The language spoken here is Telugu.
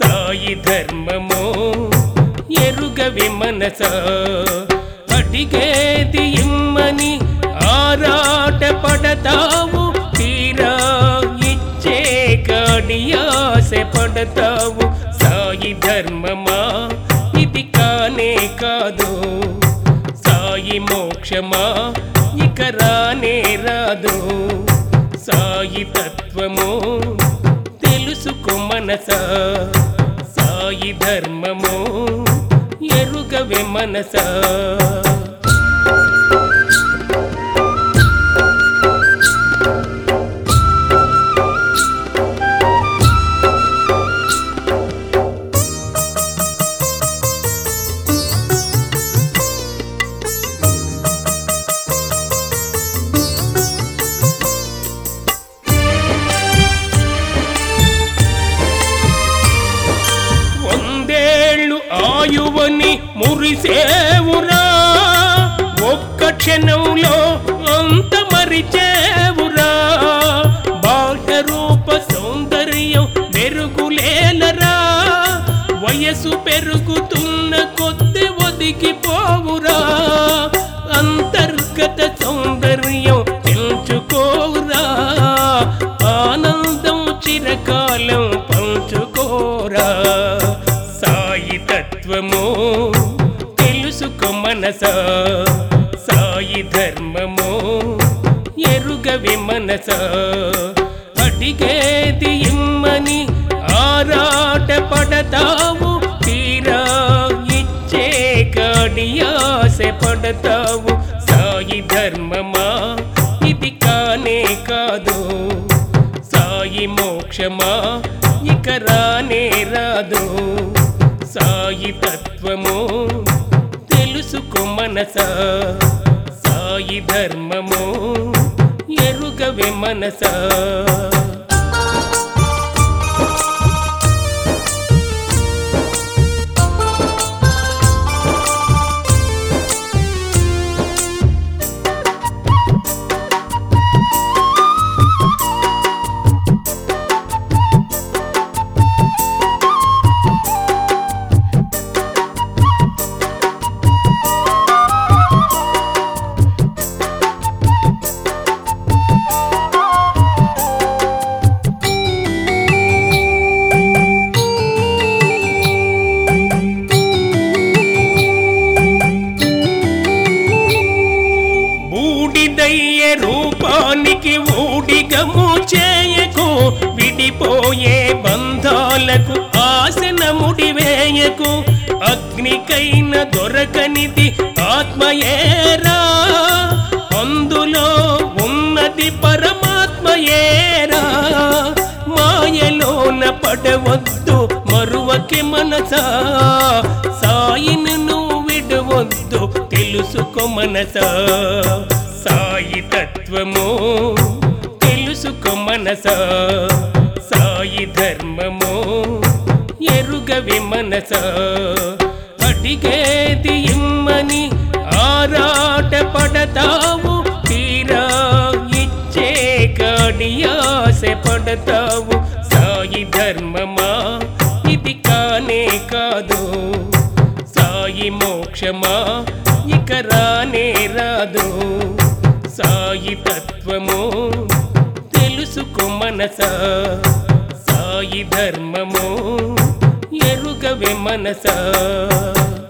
సాయి ధర్మము ఎరుగవి మనస అడిగేది ఇమ్మని ఆరాట పడతావు తీరా ఇచ్చే కాడి ఆశ పడతావు సాయి ధర్మమా ఇది కానే కాదు సాయి మోక్షమా ఇక రానే రాదు సాయి తత్వము తెలుసుకో మనస సాయి ధర్మము ఎరుగవే మనస వందేళ్ళు ఆయువని మురిసేవురా ఒక్క క్షణంలో అంత మరిచేవురా బాహ్య రూప సౌందర్యం మెరుగులేనరా వయసు పెరుగుతున్న కొద్ది ఒదిగిపోవురా అంతర్గత సౌందర్యం పెంచుకోరా ఆనందం చిరకాలం పంచుకోరా సాయి తత్వము తెలుసుకో మనస సాయి ధర్మము ఎరుగవి మనస అడిగేది ఇమ్మని ఆరాట పడతావు తీరా ఇచ్చే కాడి ఆశ పడతావు సాయి ధర్మమా ఇది కానే కాదు సాయి మోక్షమా ఇక రానే రాదు సాయి తత్వము తెలుసుకో మనస సాయి ధర్మము ఎరుగవే మనస బూడిదయ్యే రూపానికి ఊడిగము చేయకు విడిపోయే బంధాలకు ఆసన ముడివేయకు అగ్నికైన దొరకనిది ఆత్మయేరా అందులో ఉన్నది పరమాత్మయేరా మాయలోన పడవద్దు మరువకి మనసా సాయిని నువ్వు విడవద్దు తెలుసుకో మనస సాయి తత్వము తెలుసుకో మనస సాయి ధర్మము ఎరుగవి మనస అడిగేది ఇమ్మని ఆరాట పడతావు తీరా ఇచ్చే కాడి ఆశ పడతావు సాయి ధర్మమా ఇది కానే కాదు సాయి మోక్షమా ఇక రానే రాదు సాయి తత్వము తెలుసుకో మనస సాయి ధర్మము ఎరుగవే మనస